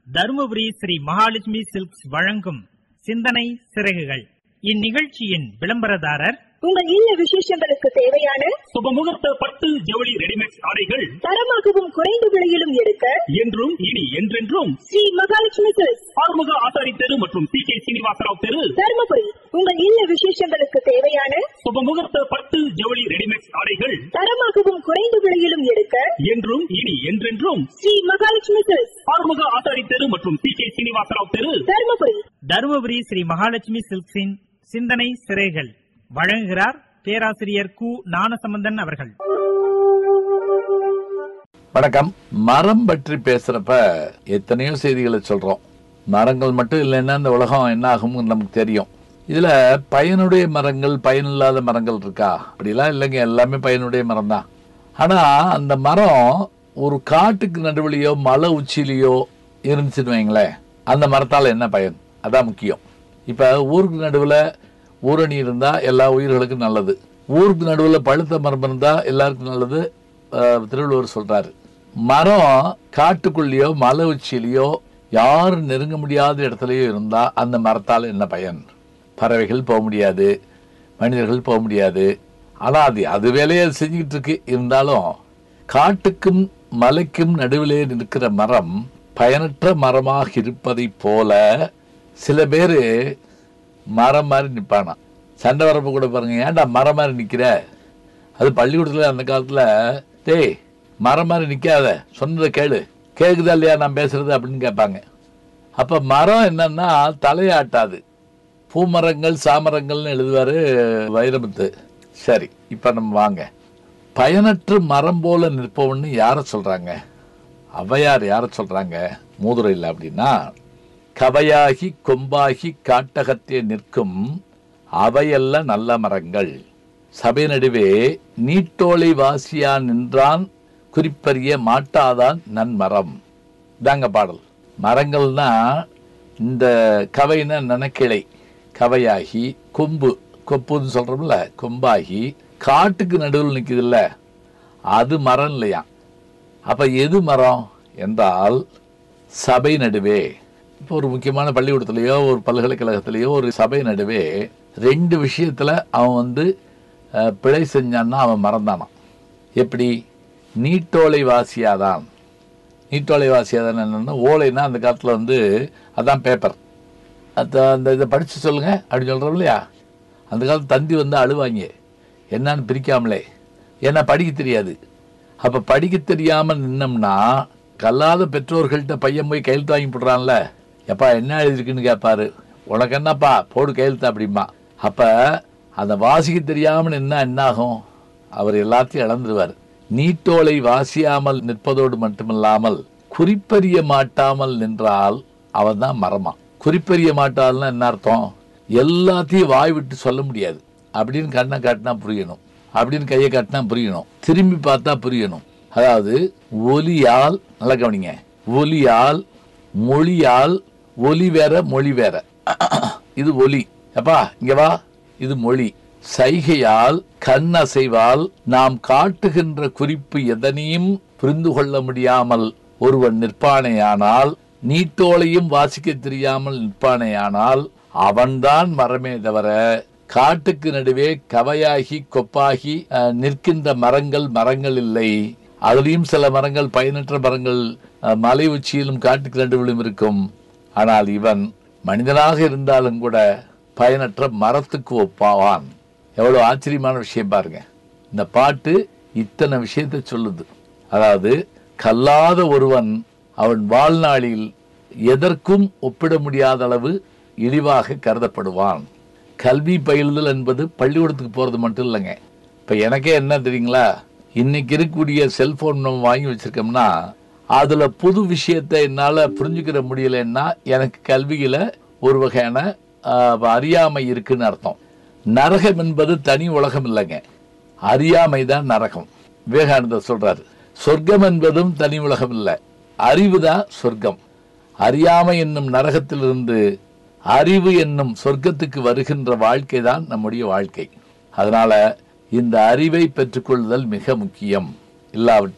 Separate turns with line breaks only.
Dharmapuri Sri Mahalakshmi silks வழங்கும் சிந்தனை சிறகுகள் இந்நிகழ்ச்சியின் விளம்பரதாரர்
உங்கள் இல்ல விசேஷங்களுக்கு தேவையான
சுபமுகூர்த்த பட்டு ஜவுளி ரெடிமேட் ஆடைகள்
தரமாகவும் குறைந்த விலையிலும் எடுக்க
என்றும் இனி என்றென்றும்
ஸ்ரீ மகாலட்சுமி சில்க்ஸ்
ஆறுமுக ஆசாரி தெரு மற்றும் சி கே சீனிவாசராவ் தெரு
தருமபுரி உங்கள் இல்ல விசேஷங்களுக்கு தேவையான
சுபமுகூர்த்த பட்டு ஜவுளி ரெடிமேட் ஆடைகள்
தரமாகவும் குறைந்த விலையிலும் எடுக்க
என்றும் இனி என்றென்றும்
ஸ்ரீ மகாலட்சுமி சில்க்ஸ்
ஆறுமுக ஆசாரி தெரு மற்றும் சி கே சீனிவாசராவ் தெரு
தருமபுரி
தருமபுரி ஸ்ரீ மகாலட்சுமி சில்க்ஸின் சிந்தனை சிறைகள் வழங்குகிறார் பேராசிரியர் கு ஞானசம்பந்தன் அவர்கள்
வணக்கம் மரம் பற்றி பேசுறப்ப எத்தனையோ செய்திகளை சொல்றோம் மரங்கள் மட்டும் இல்லைன்னா இந்த உலகம் என்ன ஆகும்னு நமக்கு தெரியும் இதுல பயனுடைய மரங்கள் பயனில்லாத மரங்கள் இருக்கா அப்படிலாம் இல்லைங்க எல்லாமே பயனுடைய மரம் தான் ஆனா அந்த மரம் ஒரு காட்டுக்கு நடுவுலையோ மலை உச்சியிலையோ இருந்துச்சுன்னு வைங்களேன் அந்த மரத்தால் என்ன பயன் அதான் முக்கியம் இப்ப ஊருக்கு நடுவுல ஊரணி இருந்தா எல்லா உயிர்களுக்கும் நல்லது ஊருக்கு நடுவுல பழுத்த மரம் இருந்தா எல்லாருக்கும் நல்லது அஹ், திருவள்ளுவர் சொல்றாரு மரம் காட்டுக்குள்ளேயோ மலை உச்சியிலையோ யாரும் நெருங்க முடியாத இடத்துலயோ இருந்தா அந்த மரத்தால் என்ன பயன் பறவைகள் போக முடியாது மனிதர்கள் போக முடியாது ஆனா அது அது வேலையை அது செஞ்சுக்கிட்டு இருக்கு இருந்தாலும் காட்டுக்கும் மலைக்கும் நடுவிலே நிற்கிற மரம் பயனற்ற மரமாக இருப்பதைப் போல சில பேர் மரம் மாதிரி நிற்பானா சண்டை வரப்ப கூட பாருங்க ஏன்டா மரம் மாதிரி நிற்கிற அது பள்ளிக்கூடத்தில் அந்த காலத்தில் டேய் மரம் மாதிரி நிற்காத சொன்னதை கேளு கேட்குதா இல்லையா நான் பேசுறது அப்படின்னு கேட்பாங்க அப்போ மரம் என்னன்னா தலையாட்டாது பூமரங்கள் சாமரங்கள்னு எழுதுவாரு வைரமுத்து சரி இப்போ நம்ம வாங்க பயனற்ற மரம் போல நிற்பவன்னு யாரை சொல்றாங்க ஔவையார் யாரை சொல்றாங்க மூதுரையில் அப்படின்னா கவையாகி கொம்பாகி காட்டகத்தே நிற்கும் அவையல்ல நல்ல மரங்கள் சபை நடுவே நீட்டோலை வாசியா நின்றான் குறிப்பறிய மாட்டாதான் நன்மரம் இதாங்க பாடல் மரங்கள்னா இந்த கவைனா நனக்கிளை கவையாகி கொம்பு கொப்புன்னு சொல்றோம்ல கொம்பாகி காட்டுக்கு நடுவில் நிற்குதுல்ல அது மரம் இல்லையா அப்ப எது மரம் என்றால் சபை நடுவே இப்போ ஒரு முக்கியமான பள்ளிக்கூடத்துலயோ ஒரு பல்கலைக்கழகத்திலேயோ ஒரு சபை நடுவே ரெண்டு விஷயத்துல அவன் வந்து அஹ், பிழை செஞ்சான்னா அவன் மறந்தானான் எப்படி நீட்டோலை வாசியாதான் நீட்டோலை வாசியாதான் என்னன்னா ஓலைன்னா அந்த காலத்துல வந்து அதான் பேப்பர் அந்த அந்த இதை படிச்சு சொல்லுங்க அப்படின்னு சொல்றோம் இல்லையா அந்த காலத்து தந்தி வந்து அழுவாங்க என்னன்னு பிரிக்காமலே ஏன்னா படிக்க தெரியாது அப்ப படிக்க தெரியாம நின்னோம்னா கல்லாத பெற்றோர்கள்ட்ட பையன் போய் கையெழுத்து வாங்கி போடுறான்ல எப்பா என்ன எழுதிருக்குன்னு கேட்பாரு உனக்கு என்னப்பா போடு கையெழுத்து அப்படிமா அப்ப அந்த வாசிக்க தெரியாம நின்னா என்ன ஆகும் அவர் எல்லாத்தையும் இழந்துருவார் நீட்டோலை வாசியாமல் நிற்பதோடு மட்டுமில்லாமல் குறிப்பறிய மாட்டாமல் நின்றால் அவன் தான் மரமா குறிப்பறிய மாட்டாள்னா என்ன அர்த்தம் எல்லாத்தையும் வாய் விட்டு சொல்ல முடியாது அப்படின்னு கண்ணை காட்டினா புரியணும் அப்படின்னு கையை காட்டினா புரியணும் திரும்பி பார்த்தா புரியணும் அதாவது ஒலியால் நல்லா கவனிங்க ஒலியால் மொழியால் ஒலி வேற மொழி வேற இது ஒலி அப்பா இங்க வா இது மொழி சைகையால் கண் அசைவால் நாம் காட்டுகின்ற குறிப்பு எதனையும் புரிந்து கொள்ள முடியாமல் ஒருவன் நிற்பானேயானால் நீட்டோலையும் வாசிக்க தெரியாமல் நிற்பானேயானால் அவன்தான் மரமே தவிர காட்டுக்கு நடுவே கவையாகி கொப்பாகி அஹ், நிற்கின்ற மரங்கள் மரங்கள் இல்லை அதுலயும் சில மரங்கள் பயனற்ற மரங்கள் அஹ், மலை உச்சியிலும் காட்டுக்கு நடுவிலும் இருக்கும் ஆனால் இவன் மனிதனாக இருந்தாலும் கூட பயனற்ற மரத்துக்கு ஒப்பாவான் எவ்வளவு ஆச்சரியமான விஷயம் பாருங்க இந்த பாட்டு இத்தனை விஷயத்தை சொல்லுது அதாவது கல்லாத ஒருவன் அவன் வாழ்நாளில் எதற்கும் ஒப்பிட முடியாத அளவு இழிவாக கருதப்படுவான் கல்வி பயிலுதல் என்பது பள்ளிக்கூடத்துக்கு போறது மட்டும் இல்லைங்க இப்ப எனக்கே என்ன தெரியுங்களா இன்னைக்கு இருக்கக்கூடிய செல்போன் நம்ம வாங்கி வச்சிருக்கோம்னா அதுல புது விஷயத்தை என்னால புரிஞ்சுக்கிற முடியலன்னா எனக்கு கல்வியில ஒரு வகையான ஆஹ், அறியாமை இருக்குன்னு அர்த்தம் நரகம் என்பது தனி உலகம் இல்லைங்க அறியாமை தான் நரகம் விவேகானந்தர் சொல்றாரு சொர்க்கம் என்பதும் தனி உலகம் இல்லை அறிவுதான் சொர்க்கம் அறியாமை என்னும் நரகத்திலிருந்து அறிவு என்னும் சொர்க்கத்துக்கு வருகின்ற வாழ்க்கை தான் நம்முடைய வாழ்க்கை அதனால இந்த அறிவை பெற்றுக்கொள்ளுதல் மிக முக்கியம் இல்லாவிட்டால்